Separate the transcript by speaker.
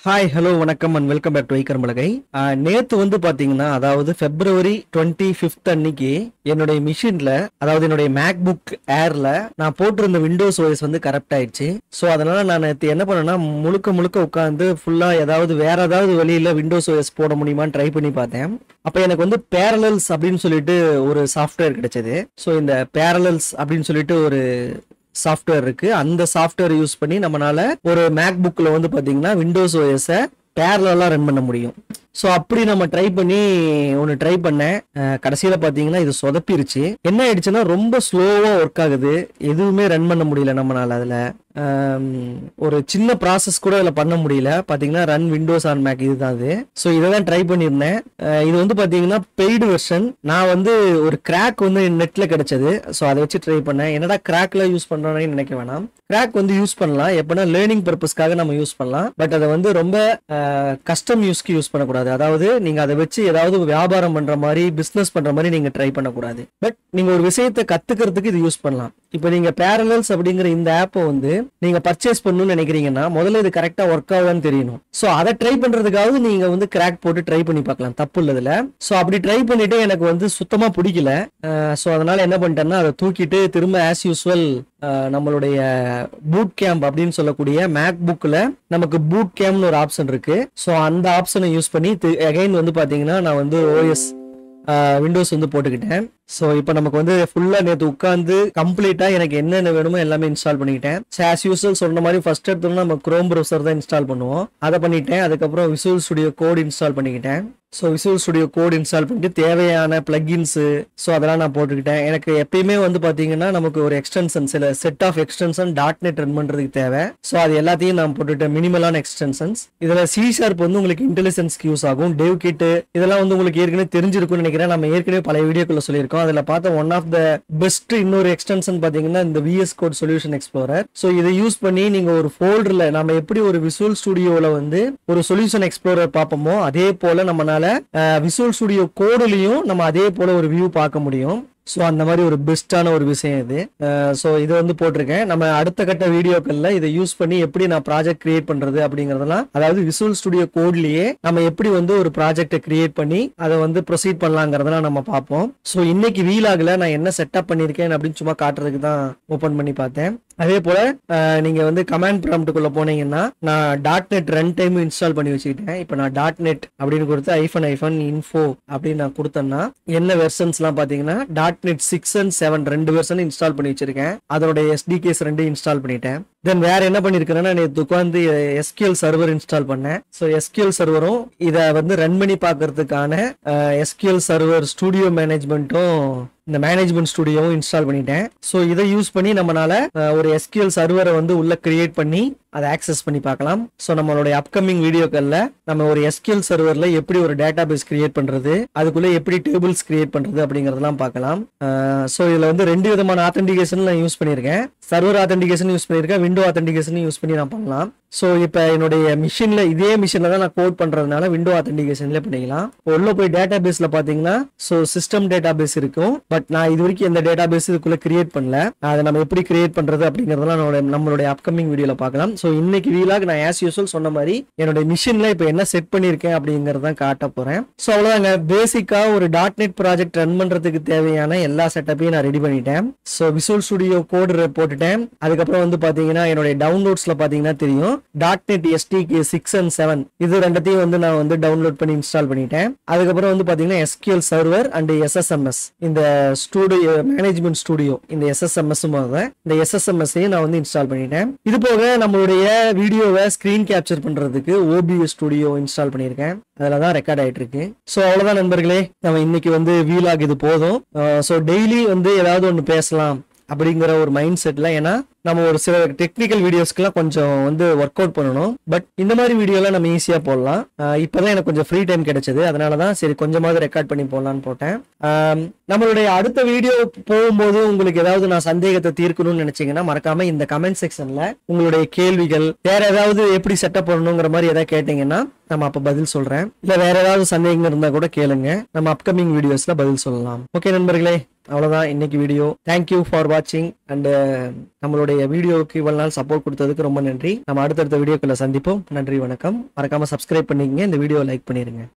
Speaker 1: hi hello வணக்கம் and welcome back to ஐக்கர்மலகை நேத்து வந்து பாத்தீங்கன்னா அதாவது பிப்ரவரி டுவெண்ட்டி ஃபிஃப்த் அன்னைக்கு என்னுடைய மிஷின்ல அதாவது என்னுடைய மேக் புக் ஏர்ல நான் போட்டிருந்த விண்டோஸ் ஓஎஸ் வந்து கரெக்ட் ஆயிடுச்சு ஸோ அதனால நான் நேற்று என்ன பண்ணேன்னா முழுக்க முழுக்க உட்காந்து ஃபுல்லா ஏதாவது வேற ஏதாவது வழியில விண்டோஸ் ஓஎஸ் போட முடியுமான்னு ட்ரை பண்ணி பார்த்தேன் அப்ப எனக்கு வந்து பேரலல்ஸ் அப்படின்னு சொல்லிட்டு ஒரு சாஃப்ட்வேர் கிடைச்சது ஸோ இந்த பேரலல்ஸ் அப்படின்னு சொல்லிட்டு ஒரு சாஃப்ட்வேர் இருக்கு அந்த சாஃப்ட்வேர் யூஸ் பண்ணி நம்மனால ஒரு மேக் புக்ல வந்து பாத்தீங்கன்னா விண்டோஸ் ஓஎஸ பேரலா ரன் பண்ண முடியும் ஸோ அப்படி நம்ம ட்ரை பண்ணி ஒன்று ட்ரை பண்ணேன் அஹ் கடைசியில பாத்தீங்கன்னா இது சொதப்பிருச்சு என்ன ஆயிடுச்சுன்னா ரொம்ப ஸ்லோவா ஒர்க் ஆகுது எதுவுமே ரன் பண்ண முடியல நம்மனால அதுல ஆம், ஒரு சின்ன ப்ராசஸ் கூட அதில் பண்ண முடியல பாத்தீங்கன்னா ரன் விண்டோஸ் ஆன் மேக் இதுதான் அது ஸோ இதை தான் ட்ரை பண்ணியிருந்தேன் அஹ் இது வந்து பாத்தீங்கன்னா பெய்டு வெர்ஷன் நான் வந்து ஒரு கிராக் வந்து நெட்ல கிடைச்சது ஸோ அதை வச்சு ட்ரை பண்ணேன் என்னடா கிராக்ல யூஸ் பண்றோம்னு நினைக்க வேணாம் கிராக் வந்து யூஸ் பண்ணலாம் எப்படின்னா லேர்னிங் பர்பஸ்க்காக நம்ம யூஸ் பண்ணலாம் பட் அதை வந்து ரொம்ப கஸ்டம் யூஸ்க்கு யூஸ் பண்ணக்கூடாது அதாவது நீங்க அதை வச்சு ஏதாவது வியாபாரம் பண்ற மாதிரி பிசினஸ் பண்ற மாதிரி நீங்க ட்ரை பண்ணக்கூடாது பட் நீங்க ஒரு விஷயத்தை கத்துக்கிறதுக்கு இது யூஸ் பண்ணலாம் இப்போ நீங்க பேரலல்ஸ் அப்படிங்கிற இந்த ஆப்பை வந்து நீங்க பர்ச்சேஸ் பண்ணணும்னு நினைக்கிறீங்கன்னா முதல்ல இது கரெக்டா ஒர்க் ஆகுதான்னு தெரியணும் ஸோ அதை ட்ரை பண்றதுக்காவது நீங்க வந்து கிராக் போட்டு ட்ரை பண்ணி பார்க்கலாம் தப்பு இல்லதுல ஸோ அப்படி ட்ரை பண்ணிட்டு எனக்கு வந்து சுத்தமா பிடிக்கல ஸோ அதனால என்ன பண்ணிட்டேன்னா அதை தூக்கிட்டு திரும்ப ஆஸ் யூஸ்வல் நம்மளுடைய பூட் கேம்ப் அப்படின்னு சொல்லக்கூடிய மேக் புக்ல நமக்கு பூட் கேம்னு ஒரு ஆப்ஷன் இருக்கு ஸோ அந்த ஆப்ஷனை யூஸ் பண்ணி அகைன் வந்து பாத்தீங்கன்னா நான் வந்து ஓஎஸ் விண்டோஸ் வந்து போட்டுக்கிட்டேன் ஸோ இப்போ நமக்கு வந்து ஃபுல்லாக நேற்று உட்காந்து கம்ப்ளீட்டாக எனக்கு என்னென்ன வேணுமோ எல்லாமே இன்ஸ்டால் பண்ணிக்கிட்டேன் ஆஸ் யூஸ்வல் சொன்ன மாதிரி ஃபர்ஸ்ட் எடுத்தோம்னா நம்ம குரோம் ப்ரௌசர் தான் இன்ஸ்டால் பண்ணுவோம் அதை பண்ணிட்டேன் அதுக்கப்புறம் விசுவல் ஸ்டுடியோ கோட் இன்ஸ்டால் பண்ணிக்கிட்டேன் so Visual Studio Code install பண்ணிட்டு தேவையான பிளக்கின்ஸு ஸோ அதெல்லாம் நான் போட்டுக்கிட்டேன் எனக்கு எப்பயுமே வந்து பார்த்தீங்கன்னா நமக்கு ஒரு எக்ஸ்டென்ஷன் சில set of extension dot net run பண்ணுறதுக்கு தேவை ஸோ அது எல்லாத்தையும் நான் போட்டுட்டேன் மினிமலான எக்ஸ்டென்ஷன்ஸ் இதில் சி ஷார்ப் வந்து உங்களுக்கு இன்டெலிஜென்ஸ்க்கு யூஸ் ஆகும் டேவ் கிட்டு இதெல்லாம் வந்து உங்களுக்கு ஏற்கனவே தெரிஞ்சிருக்கும்னு நினைக்கிறேன் நம்ம ஏற்கனவே பழைய வீடியோக்குள்ள சொல்லியிருக்கோம் அதில் பார்த்த ஒன் ஆஃப் த பெஸ்ட் இன்னொரு எக்ஸ்டென்ஷன் பார்த்தீங்கன்னா இந்த VS Code solution explorer so இதை யூஸ் பண்ணி நீங்கள் ஒரு ஃபோல்டரில் நம்ம எப்படி ஒரு விசுவல் ஸ்டுடியோவில் வந்து ஒரு சொல்யூஷன் எக்ஸ்ப்ளோரர் பார்ப்போமோ அதே போல நம்மனால விசுவல் ஸ்டுடியோ கோடுலையும் நம்ம அதே போல ஒரு வியூ பார்க்க முடியும் ஸோ அந்த மாதிரி ஒரு பெஸ்ட்டான ஒரு விஷயம் இது ஸோ இது வந்து போட்டிருக்கேன் நம்ம அடுத்த கட்ட வீடியோக்கள்ல இதை யூஸ் பண்ணி எப்படி நான் ப்ராஜெக்ட் கிரியேட் பண்றது அப்படிங்கறதெல்லாம் அதாவது விசுவல் ஸ்டுடியோ கோட்லயே நம்ம எப்படி வந்து ஒரு ப்ராஜெக்டை கிரியேட் பண்ணி அதை வந்து ப்ரொசீட் பண்ணலாங்கிறதெல்லாம் நம்ம பார்ப்போம் ஸோ இன்னைக்கு வீலாகல நான் என்ன செட்டப் பண்ணியிருக்கேன் அப்படின்னு சும்மா காட்டுறதுக்கு தான் ஓப்பன் பண்ணி பார்த்தேன் அதே போல அஹ், நீங்க வந்து கமாண்ட் ப்ராம்ப்டுக்குள்ள போனீங்கன்னா நான் dot net runtime install பண்ணி வச்சுக்கிட்டேன் இப்போ நான் டாட் நெட் அப்படின்னு கொடுத்து ஐஃபன் ஐஃபன் இன்ஃபோ அப்படின்னு நான் கொடுத்தேன்னா என்ன வெர்ஷன்ஸ்லாம் பார்த்தீங்கன்னா dot net six and seven ரெண்டு வெர்ஷன் இன்ஸ்டால் பண்ணி வச்சிருக்கேன் அதோட எஸ்டிகேஸ் ரெண்டு இன்ஸ்டால் பண்ணிட்டேன் தென் வேற என்ன பண்ணிருக்கேன்னா நேற்று உட்காந்து எஸ்கியூஎல் சர்வர் இன்ஸ்டால் பண்ணேன் ஸோ எஸ்கியூஎல் சர்வரும் இதை வந்து ரன் பண்ணி பார்க்கறதுக்கான எஸ்கியூஎல் சர்வர் ஸ்டுடியோ மேனேஜ்மெண்ட்டும் இந்த மேனேஜ்மெண்ட் ஸ்டுடியோவும் இன்ஸ்டால் பண்ணிட்டேன் ஸோ இதை யூஸ் பண்ணி நம்மளால அஹ், ஒரு எஸ்கியூஎல் சர்வரை வந்து உள்ள கிரியேட் பண்ணி அதை ஆக்சஸ் பண்ணி பார்க்கலாம் ஸோ நம்மளுடைய அப்கமிங் வீடியோக்கள்ல நம்ம ஒரு எஸ்கியூஎல் சர்வர்ல எப்படி ஒரு டேட்டா பேஸ் கிரியேட் பண்றது அதுக்குள்ள எப்படி டேபிள்ஸ் கிரியேட் பண்றது அப்படிங்கறதெல்லாம் பார்க்கலாம் ஸோ இதுல வந்து ரெண்டு விதமான ஆத்தென்டிகேஷன் நான் யூஸ் பண்ணியிருக்கேன் சர்வர் ஆத்தென்டிகேஷன் யூஸ் பண்ணியிருக்கேன் விண்டோ ஆத்தென்டிகேஷன் யூஸ் பண்ணி நான் பண்ணலாம் ஸோ இப்போ என்னுடைய மிஷின்ல இதே மிஷின்ல தான் நான் கோட் பண்றதுனால விண்டோ ஆத்தென்டிகேஷன்ல பண்ணிக்கலாம் இப்போ உள்ள போய் டேட்டா பேஸ்ல பாத்தீங்கன்னா ஸோ சிஸ்டம் டேட்டா பேஸ் இருக்கும் பட் நான் இது வரைக்கும் எந்த டேட்டா பேஸ் இதுக்குள்ள கிரியேட் பண்ணல அதை நம்ம எப்படி கிரியேட் பண்றது அப்படிங்கறதெல்லாம் நம்மளுடைய நம்மளுடைய அப்கமிங் வீடியோல பார்க்கலாம் ஸோ இன்னைக்கு வீலாக் நான் ஆஸ் யூஸ்வல் சொன்ன மாதிரி என்னுடைய மிஷின்ல இப்போ என்ன செட் பண்ணியிருக்கேன் அப்படிங்கறத தான் காட்ட போறேன் ஸோ அவ்வளோதாங்க பேசிக்கா ஒரு டாட் நெட் ப்ராஜெக்ட் ரன் பண்றதுக்கு தேவையான எல்லா செட்டப்பையும் நான் ரெடி பண்ணிட்டேன் ஸோ விசுவல் ஸ்டுடியோ கோடு போட்டுட்டேன் அதுக்கப்புறம் வந்து பாத்தீங்கன்னா என்னுடைய டவுன்லோட்ஸ்ல பாத்தீங்கன்னா தெரியும் dot net SDK six and seven இது ரெண்டத்தையும் வந்து நான் வந்து டவுன்லோட் பண்ணி இன்ஸ்டால் பண்ணிட்டேன் அதுக்கப்புறம் வந்து பாத்தீங்கன்னா எஸ்கியூஎல் சர்வர் அண்ட் எஸ்எஸ்எம்எஸ் இந்த ஸ்டூடியோ மேனேஜ்மெண்ட் ஸ்டுடியோ இந்த எஸ்எஸ்எம்எஸ் இந்த எஸ்எஸ்எம்எஸ் நான் வந்து இன்ஸ்டால் பண்ணிட்டேன் இது போக நம்மளுடைய வீடியோவை ஸ்கிரீன் கேப்சர் பண்றதுக்கு ஓபிஎஸ் ஸ்டுடியோ இன்ஸ்டால் பண்ணியிருக்கேன் அதில் தான் ரெக்கார்ட் ஆயிட்டு இருக்கு ஸோ அவ்வளோதான் நண்பர்களே நம்ம இன்னைக்கு வந்து வீலாக் இது போதும் ஸோ டெய்லி வந்து ஏதாவது ஒன்று பேசலாம் அப்படிங்கிற ஒரு மைண்ட் செட்ல ஏன்னா நம்ம ஒரு சில டெக்னிக்கல் வீடியோஸ்க்குலாம் கொஞ்சம் வந்து ஒர்க் அவுட் பண்ணணும் பட் இந்த மாதிரி வீடியோலாம் நம்ம ஈஸியா போடலாம் ஆஹ் இப்பதான் எனக்கு கொஞ்சம் ஃப்ரீ டைம் கிடைச்சது அதனால தான் சரி கொஞ்சமாவது ரெக்கார்ட் பண்ணி போடலான்னு போட்டேன் ஆம், நம்மளுடைய அடுத்த வீடியோ போகும்போது உங்களுக்கு ஏதாவது நான் சந்தேகத்தை தீர்க்கணும்னு நினைச்சீங்கன்னா மறக்காம இந்த கமெண்ட் செக்ஷன்ல உங்களுடைய கேள்விகள் வேற ஏதாவது எப்படி செட்டப் பண்ணணுங்கிற மாதிரி ஏதாவது கேட்டீங்கன்னா நம்ம அப்ப பதில் சொல்றேன் இல்ல வேற ஏதாவது சந்தேகங்கள் இருந்தா கூட கேளுங்க நம்ம அப்கமிங் வீடியோஸ்ல பதில் சொல்லலாம் ஓகே நண்பர்களே அவ்வளவுதான் இன்னைக்கு வீடியோ தேங்க்யூ ஃபார் வாட்சிங் அண்ட் நம்மளுடைய வீடியோவுக்கு இவ்வளவு நாள் சப்போர்ட் கொடுத்ததுக்கு ரொம்ப நன்றி நம்ம அடுத்தடுத்த வீடியோக்களை சந்திப்போம் நன்றி வணக்கம் மறக்காம சப்ஸ்கிரைப் பண்ணிக்கங்க இந்த வீடியோ லைக் பண்ணிருங்க